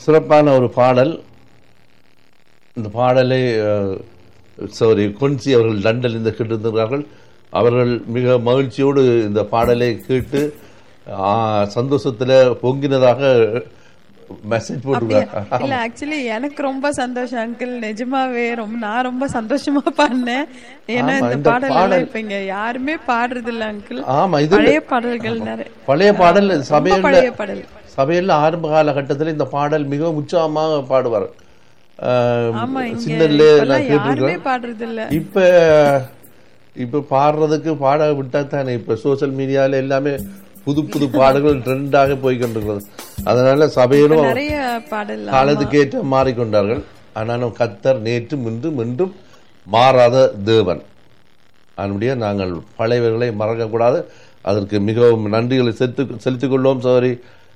சிறப்பான ஒரு பாடல் இந்த பாடலை சாரி கொன்சி அவர்கள் லண்டனில் இருந்து கேட்டிருந்தார்கள் அவர்கள் மிக மகிழ்ச்சியோடு இந்த பாடலை கேட்டு ஆ, சந்தோஷத்துல பொங்கினதாக மெசேஜ் போட்டுருக்காங்க இல்ல ஆக்சுவலி எனக்கு ரொம்ப சந்தோஷம் அங்கிள் நிஜமாவே ரொம்ப நான் ரொம்ப சந்தோஷமா பாடினேன் ஏன்னா ஆமா, இந்த இந்த பாடல் பாடல்- எல்லாம் இப்ப இங்க யாருமே பாடுறது இல்ல அங்கிள் ஆமா இது பழைய பாடல்கள் நிறைய பழைய பாடல் ரொம்ப சபையில் பழைய பாடல் சபையில் ஆரம்ப காலகட்டத்தில் இந்த பாடல் மிகவும் உற்சாகமாக பாடுவார் ஆமா இங்க சின்னல்ல இப்பெல்லாம் நான் யாருமே கேட்டிருக்கேன் பாடுறது இல்ல இப்ப இப்ப பாடுறதுக்கு பாட விட்டா தானே இப்ப சோசியல் மீடியால எல்லாமே புது புது பாடல்கள் ட்ரெண்டாக போய் கொண்டிருக்கிறது அதனால சபையிலும் நிறைய பாடல் காலத்துக்கேற்ற மாறிக்கொண்டார்கள் ஆனாலும் கத்தர் நேற்று இன்றும் இன்றும் மாறாத தேவன் அதனுடைய நாங்கள் பழையவர்களை மறக்கக்கூடாது அதற்கு மிகவும் நன்றிகளை செலுத்து செலுத்திக் கொள்வோம் சோரி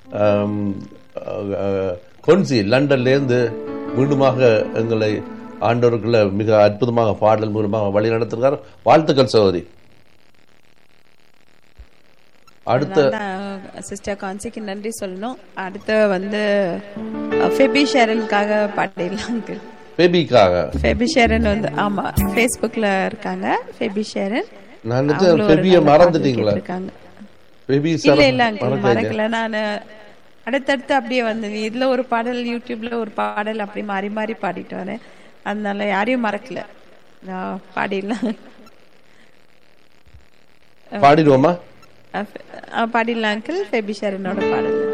கொன்சி லண்டன்லேருந்து மீண்டுமாக எங்களை ஆண்டவருக்குள்ள மிக அற்புதமாக பாடல் மூலமாக வழி நடத்துகிறார் வாழ்த்துக்கள் சகோதரி அடுத்த சிஸ்டர் கான்சிக்கு நன்றி சொல்லணும் அடுத்து வந்து ஃபெபி ஷேரனுக்காக பாடிடலாம் அங்கிள் பேபிக்காக ஃபெபி ஷேரன் வந்து ஆமா ஃபேஸ்புக்ல இருக்காங்க ஃபெபி ஷேரன் நான் நினைச்சேன் பெபியை மறந்துட்டீங்களா இருக்காங்க பெபி இல்ல சார் இல்ல அங்கிள் மறக்கல நான் அடுத்தடுத்து அப்படியே வந்தது இதுல ஒரு பாடல் யூடியூப்ல ஒரு பாடல் அப்படி மாறி மாறி பாடிட்டு வரேன் அதனால யாரையும் மறக்கல நான் பாடிடலாம் பாடிடுவோமா அஹ், அஹ், பாடிடலாம் அங்கிள் ஃபெபி ஷேரனோட பாடல்